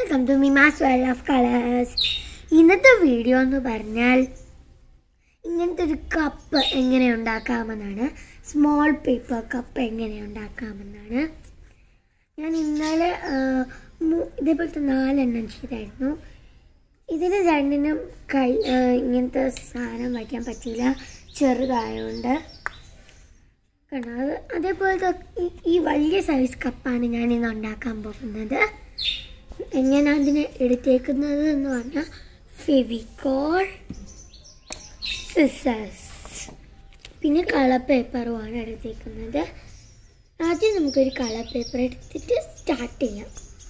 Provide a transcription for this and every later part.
Welcome to മിമാസ് world of colours ഇന്നത്തെ video എന്ന് പറഞ്ഞാൽ ഇങ്ങനത്തെ ഒരു കപ്പ് എങ്ങനെ ഉണ്ടാക്കാമെന്നാണ് സ്മോൾ പേപ്പർ കപ്പ് എങ്ങനെ ഉണ്ടാക്കാമെന്നാണ് ഞാൻ ഇന്നലെ ആ, മൂ- ഇതേപോലത്തെ നാലെണ്ണം ചെയ്തായിരുന്നു ഇതിന് രണ്ടിനും കൈ ആ, ഇങ്ങനത്തെ സാധനം വയ്ക്കാൻ പറ്റിയില്ല ചെറുതായതുകൊണ്ട് കണ്ടോ അത് അതേപോലത്തെ ഈ- ഈ വലിയ സൈസ് കപ്പാണ് ഞാൻ ഇന്ന് ഉണ്ടാക്കാൻ പോകുന്നത് എങ്ങനെ അതിനെ എടുത്തേക്കുന്നത് എന്ന് പറഞ്ഞാൽ ഫെവിക്കോൾ സിസേഴ്സ് പിന്നെ കളർ പേപ്പറുമാണ് എടുത്തേക്കുന്നത് ആദ്യം നമുക്കൊരു കളർ പേപ്പർ എടുത്തിട്ട് സ്റ്റാർട്ട് ചെയ്യാം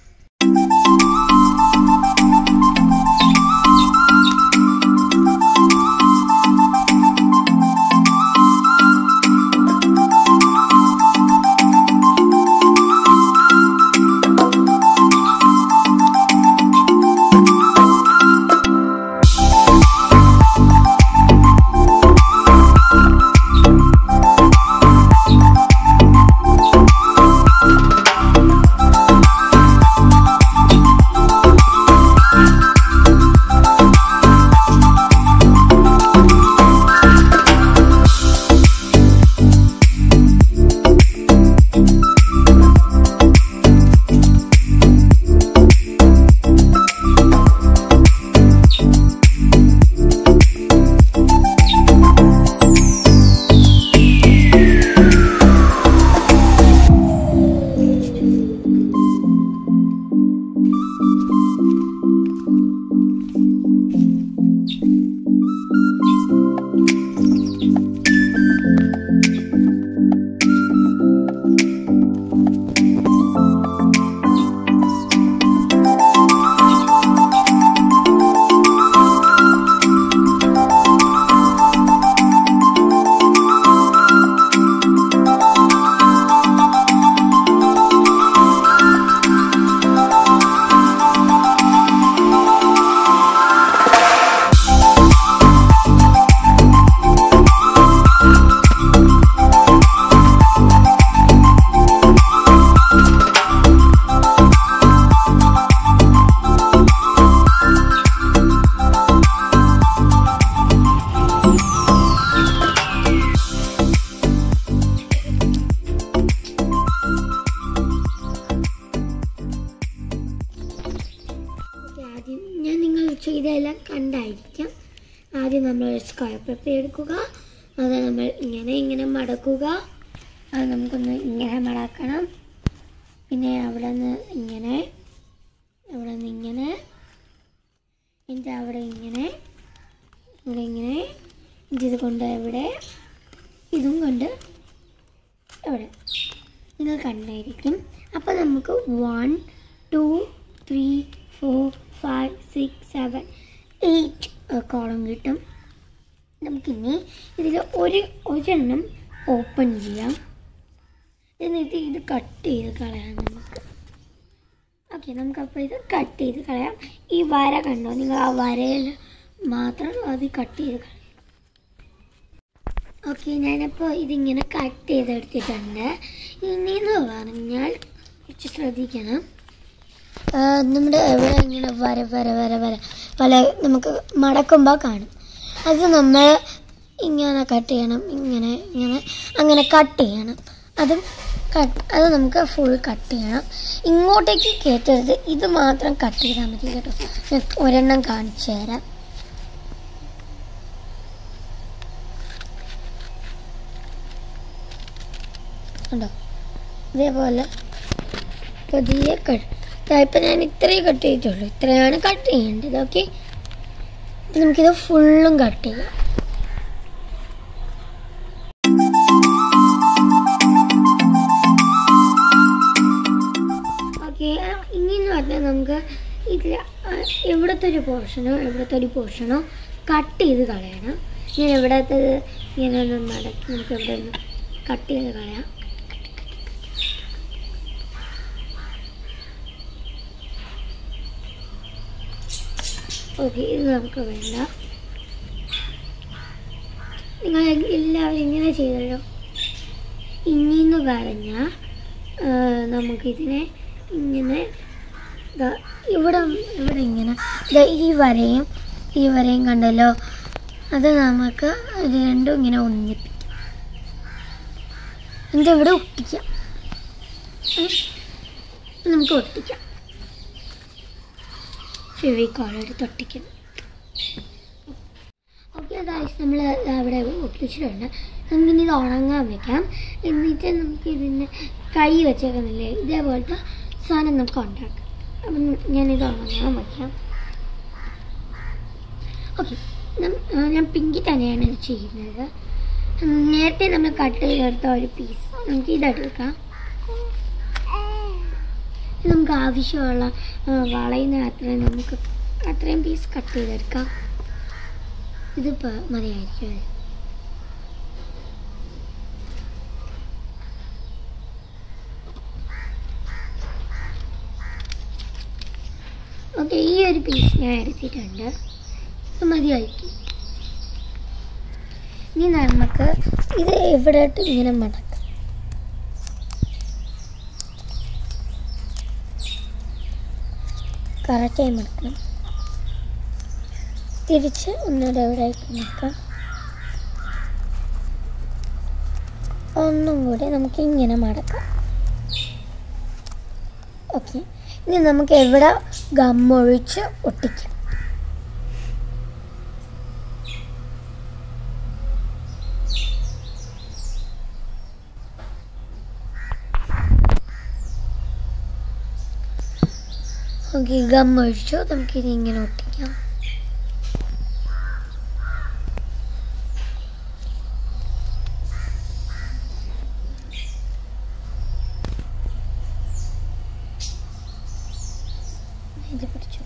ഓക്കെ, ആദ്യം ഞാൻ നിങ്ങൾ ചെയ്തതെല്ലാം കണ്ടായിരിക്കാം ആദ്യം നമ്മൾ ഒരു സ്ക്വയർ പേപ്പർ എടുക്കുക അത് നമ്മൾ ഇങ്ങനെ ഇങ്ങനെ മടക്കുക അത് നമുക്കൊന്ന് ഇങ്ങനെ മടക്കണം പിന്നെ അവിടെ നിന്ന് ഇങ്ങനെ അവിടെ നിന്ന് ഇങ്ങനെ എന്നിട്ട് അവിടെ ഇങ്ങനെ ഇവിടെ ഇങ്ങനെ എന്നിട്ട് ഇത് കൊണ്ട് ഇവിടെ ഇതും കൊണ്ട് ഇവിടെ നിങ്ങൾ കണ്ടായിരിക്കും അപ്പോൾ നമുക്ക് one two three four five six seven eight column കിട്ടും നമുക്കിനി ഇതിൽ ഒരു ഒരെണ്ണം ഓപ്പൺ ചെയ്യാം എന്നിട്ട് ഇത് കട്ട് ചെയ്ത് കളയാം നമുക്ക് ഓക്കെ നമുക്കപ്പോൾ ഇത് കട്ട് ചെയ്ത് കളയാം ഈ വര കണ്ടോ നിങ്ങൾ ആ വരയിൽ മാത്രം അത് കട്ട് ചെയ്ത് കളയാം ഓക്കെ ഞാനപ്പോൾ ഇതിങ്ങനെ കട്ട് ചെയ്തെടുത്തിട്ടുണ്ട് ഇനി എന്ന് പറഞ്ഞാൽ കുറച്ച് ശ്രദ്ധിക്കണം ആ, നമ്മുടെ ഇവിടെ ഇങ്ങനെ വര വര വര വര പല നമുക്ക് മടക്കുമ്പോൾ കാണും അത് നമ്മൾ ഇങ്ങനെ കട്ട് ചെയ്യണം ഇങ്ങനെ ഇങ്ങനെ അങ്ങനെ കട്ട് ചെയ്യണം അത് കട്ട് അത് നമുക്ക് ഫുൾ കട്ട് ചെയ്യണം ഇങ്ങോട്ടേക്ക് കയറ്റരുത് ഇത് മാത്രം കട്ട് ചെയ്താൽ മതി കേട്ടോ ഞാൻ ഒരെണ്ണം കാണിച്ചു തരാം ഉണ്ടോ ഇതേപോലെ പതിയെ കട്ട് ഇപ്പം ഞാൻ ഇത്രയും കട്ട് ചെയ്തിട്ടുള്ളൂ ഇത്രയാണ് കട്ട് ചെയ്യേണ്ടത് ഓക്കെ നമുക്കിത് ഫുള്ളും കട്ട് ചെയ്യാം ഓക്കെ ഇനി എന്ന് പറഞ്ഞാൽ നമുക്ക് ഇതിൽ എവിടുത്തെ ഒരു പോർഷനോ എവിടുത്തെ ഒരു പോർഷനോ കട്ട് ചെയ്ത് കളയണം ഞാൻ എവിടത്തെ ഇങ്ങനെ ഒന്ന് മടക്കി നമുക്ക് ഇവിടെ ഒന്ന് കട്ട് ചെയ്ത് കളയാം ഓക്കെ ഇത് നമുക്ക് വേണ്ട നിങ്ങൾ എല്ലാവരും ഇങ്ങനെ ചെയ്തല്ലോ ഇനിന്ന് പറഞ്ഞാൽ നമുക്കിതിനെ ഇങ്ങനെ ദാ ഇവിടെ ഇവിടെ ഇങ്ങനെ ദാ ഈ വരയും ഈ വരയും കണ്ടല്ലോ അത് നമുക്ക് ഇത് രണ്ടും ഇങ്ങനെ ഒന്നിപ്പിക്കാം എന്നിട്ട് ഇവിടെ ഒട്ടിക്കാം ഏ? നമുക്ക് ഒട്ടിക്കാം ഫെവിക്കോൾ എടുത്ത് ഒട്ടിക്കണം ഓക്കെ ഗായ്സ് നമ്മൾ അവിടെ ഒട്ടിച്ചിട്ടുണ്ട് നമുക്കിനി ഇത് ഉണങ്ങാൻ വെക്കാം എന്നിട്ട് നമുക്ക് ഇതിന് കൈ വെച്ചേക്കുന്നില്ലേ ഇതേപോലത്തെ സാധനം നമുക്ക് ഉണ്ടാക്കാം അപ്പം ഞാനിത് ഉണങ്ങാൻ വയ്ക്കാം ഓക്കെ ഞാൻ പിങ്കി തന്നെയാണ് ഇത് ചെയ്യുന്നത് ഉം, നേരത്തെ നമ്മൾ കട്ട് ചെയ്തെടുത്ത ഒരു പീസ് നമുക്ക് ഇതെടുക്കാം ഇത് നമുക്ക് ആവശ്യമുള്ള ആ, വളയുന്ന അത്രയും നമുക്ക് അത്രയും പീസ് കട്ട് ചെയ്തെടുക്കാം ഇതിപ്പോൾ മതിയായിരിക്കും അല്ലേ ഓക്കെ ഈ ഒരു പീസ് ഞാൻ എടുത്തിട്ടുണ്ട് ഇത് മതിയായിരിക്കും ഇനി നമുക്ക് ഇത് എവിടെയായിട്ട് ഇങ്ങനെ മടക്കാം കറക്റ്റായി മടക്കണം തിരിച്ച് ഒന്നുകൂടെ എവിടെയായിട്ട് മടക്കാം ഒന്നും കൂടെ നമുക്ക് ഇങ്ങനെ മടക്കാം ഓക്കെ ഇനി നമുക്ക് എവിടെ ഗമ്മൊഴിച്ച് ഒട്ടിക്കാം ഓക്കെ ഗം ഒഴിച്ചു നമുക്കിത് ഇങ്ങനെ ഒട്ടിക്കാം ഇത് പിടിച്ചു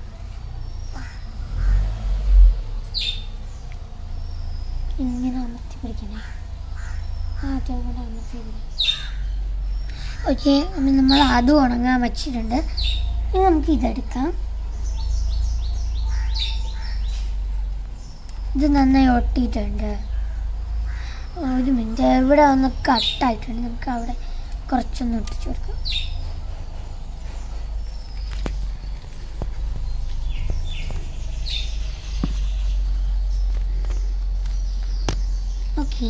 ഇങ്ങനെ അമർത്തി പിടിക്കണേ ആ ചോടെ അമർത്തി ഓക്കെ അപ്പം നമ്മൾ അതും ഉണങ്ങാൻ വെച്ചിട്ടുണ്ട് ഇനി നമുക്ക് ഇതെടുക്കാം ഇത് നന്നായി ഒട്ടിയിട്ടുണ്ട് ഒരു മിനിറ്റ് ഇവിടെ ഒന്ന് കട്ടായിട്ടുണ്ട് നമുക്ക് അവിടെ കുറച്ചൊന്ന് ഒട്ടിച്ചു കൊടുക്കാം ഓക്കെ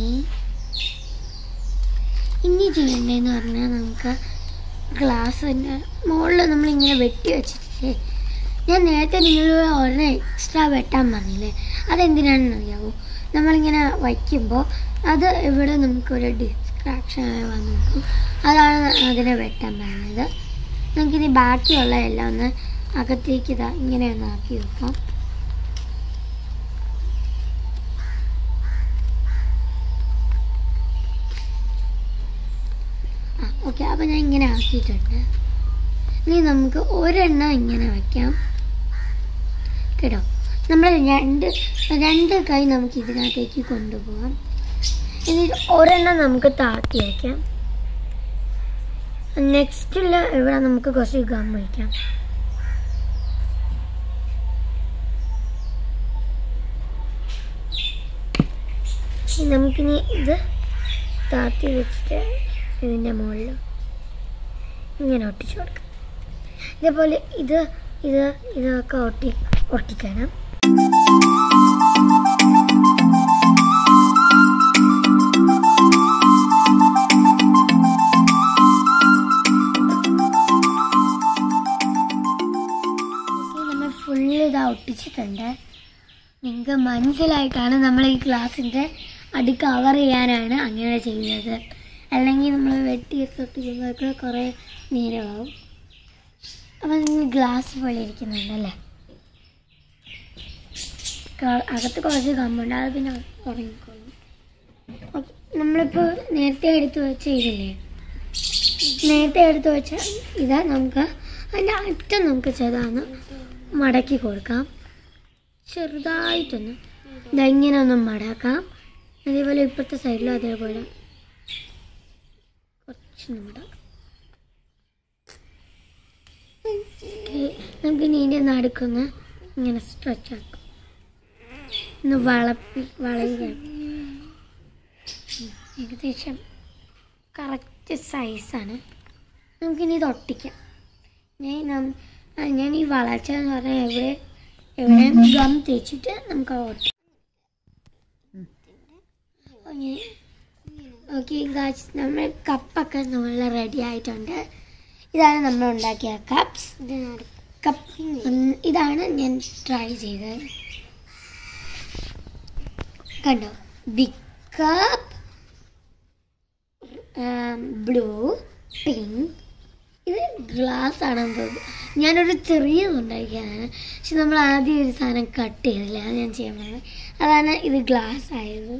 ഇനി ചെയ്യേണ്ടതെന്ന് പറഞ്ഞാൽ നമുക്ക് ഗ്ലാസ്സിൻ്റെ മുകളിൽ നമ്മളിങ്ങനെ വെട്ടി വെച്ചിട്ടില്ലേ ഞാൻ നേരത്തെ നിങ്ങൾ ഒരെണ്ണം എക്സ്ട്രാ വെട്ടാൻ പറഞ്ഞില്ലേ അതെന്തിനാണെന്ന് അറിയാവോ നമ്മളിങ്ങനെ വയ്ക്കുമ്പോൾ അത് ഇവിടെ നമുക്കൊരു ഡിസ്ട്രാക്ഷൻ ആയി വന്ന് നിൽക്കും അതാണ് അതിനെ വെട്ടാൻ പറഞ്ഞത് നമുക്കിനി ബാക്കിയുള്ള എല്ലാം ഒന്ന് അകത്തേക്ക് ഇതാ ഇങ്ങനെ ഒന്ന് ആക്കി വെക്കാം ആ ഓക്കെ അപ്പോൾ ഞാൻ ഇങ്ങനെ ആക്കിയിട്ടുണ്ട് ഇനി നമുക്ക് ഒരെണ്ണം ഇങ്ങനെ വയ്ക്കാം കേട്ടോ നമ്മൾ രണ്ട് രണ്ട് കൈ നമുക്ക് ഇതിനകത്തേക്ക് കൊണ്ടുപോകാം എന്നിട്ട് ഒരെണ്ണം നമുക്ക് താത്തി വയ്ക്കാം നെക്സ്റ്റിൽ ഇവിടെ നമുക്ക് കുറച്ച് ഗം വയ്ക്കാം ഇനി നമുക്കിനി ഇത് താത്തി വെച്ചിട്ട് ഇതിൻ്റെ മുകളിൽ ഇങ്ങനെ ഒട്ടിച്ചു കൊടുക്കാം ഇതേപോലെ ഇത് ഇത് ഇതൊക്കെ ഒട്ടി ഒട്ടിക്കണം ഓക്കേ, നമ്മൾ ഫുള്ള് ഇതാ ഒട്ടിച്ചിട്ടുണ്ട് നിങ്ങൾക്ക് മനസ്സിലായിട്ടാണ് നമ്മൾ ഈ ക്ലാസ്സിൻ്റെ അടി കവർ ചെയ്യാനാണ് അങ്ങനെ ചെയ്യുന്നത് അല്ലെങ്കിൽ നമ്മൾ വെട്ടിയൊക്കെ ഒട്ടിക്കുമ്പോഴൊക്കെ കുറേ നേരമാവും അപ്പം നിങ്ങൾ ഗ്ലാസ് പോലെ ഇരിക്കുന്നുണ്ടല്ലേ ക- അകത്ത് കുറച്ച് കമ്മുണ്ട് അത് പിന്നെ ഉറങ്ങിക്കോളും ഓക്കെ നമ്മളിപ്പോൾ നേരത്തെ എടുത്ത് വെച്ച ഇതില്ലേ നേരത്തെ എടുത്ത് വെച്ച ഇത് നമുക്ക് അതിൻ്റെ അറ്റം നമുക്ക് ചെറുതാന്ന് മടക്കി കൊടുക്കാം ചെറുതായിട്ടൊന്ന് ഇതാ ഇങ്ങനെ ഒന്ന് മടക്കാം അതേപോലെ ഇപ്പുറത്തെ സൈഡിലും അതേപോലെ കുറച്ചൊന്ന് മടക്കാം ഓക്കേ, നമുക്ക് നീൻ്റെ നടുക്കൊന്ന് ഇങ്ങനെ സ്ട്രെച്ച് ആക്കാം ഒന്ന് വളപ്പി വളയുക ഏകദേശം കറക്റ്റ് സൈസാണ് നമുക്കിനി ഇത് ഒട്ടിക്കാം ഞാൻ നം- ആ, ഞാൻ ഈ വളർച്ച എന്ന് പറഞ്ഞാൽ എവിടെ എവിടെ ഗം തേച്ചിട്ട് നമുക്ക് ഓട്ടം ഓക്കെ ഗായ്സ് നമ്മൾ കപ്പൊക്കെ നമ്മൾ റെഡി ആയിട്ടുണ്ട് ഇതാണ് നമ്മൾ ഉണ്ടാക്കിയ കപ്സ് കപ്പ് ഇതാണ് ഞാൻ ട്രൈ ചെയ്തത് കണ്ടോ ബിഗ് കപ്പ് ബ്ലൂ പിങ്ക് ഇത് ഗ്ലാസ് ആണെന്ന് തോന്നുന്നു ഞാനൊരു ചെറിയതുണ്ടാക്കിയതാണ് പക്ഷെ നമ്മൾ ആദ്യം ഒരു സാധനം കട്ട് ചെയ്തില്ല അത് ഞാൻ ചെയ്യാൻ പോകുന്നത് അതാണ് ഇത് ഗ്ലാസ് ആയത്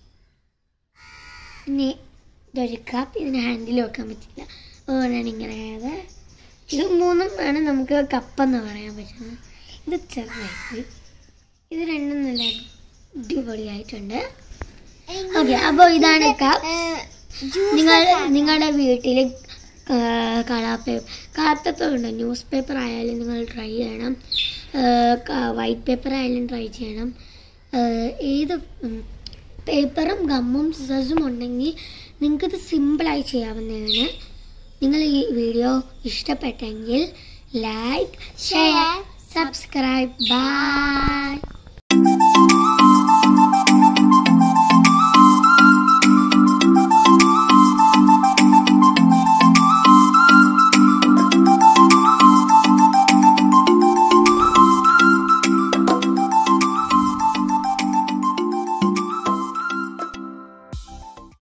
പിന്നെ ഇതൊരു കപ്പ് ഇതിന് ഹാൻഡിൽ വെക്കാൻ പറ്റില്ല അതുകൊണ്ടാണ് ഇങ്ങനെ ആയത് ഇത് മൂന്നും ആണ് നമുക്ക് കപ്പെന്ന് പറയാൻ പറ്റുന്നത് ഇത് ചെറുതായി ഇത് രണ്ടും നല്ല അടിപൊളിയായിട്ടുണ്ട് ഓക്കെ അപ്പോൾ ഇതാണ് കപ്പ് നിങ്ങൾ നിങ്ങളുടെ വീട്ടിൽ കളർ പേപ്പർ കളർ പേപ്പർ ഉണ്ട് ന്യൂസ് പേപ്പർ ആയാലും നിങ്ങൾ ട്രൈ ചെയ്യണം വൈറ്റ് പേപ്പർ ആയാലും ട്രൈ ചെയ്യണം ഏഹ് ഏത് പേപ്പറും ഗമ്മും സിസേഴ്സും ഉണ്ടെങ്കിൽ നിങ്ങൾക്കിത് സിമ്പിളായി ചെയ്യാവുന്നതാണ് നിങ്ങൾ ഈ വീഡിയോ ഇഷ്ടപ്പെട്ടെങ്കിൽ ലൈക്ക് ഷെയർ സബ്സ്ക്രൈബ് ബൈ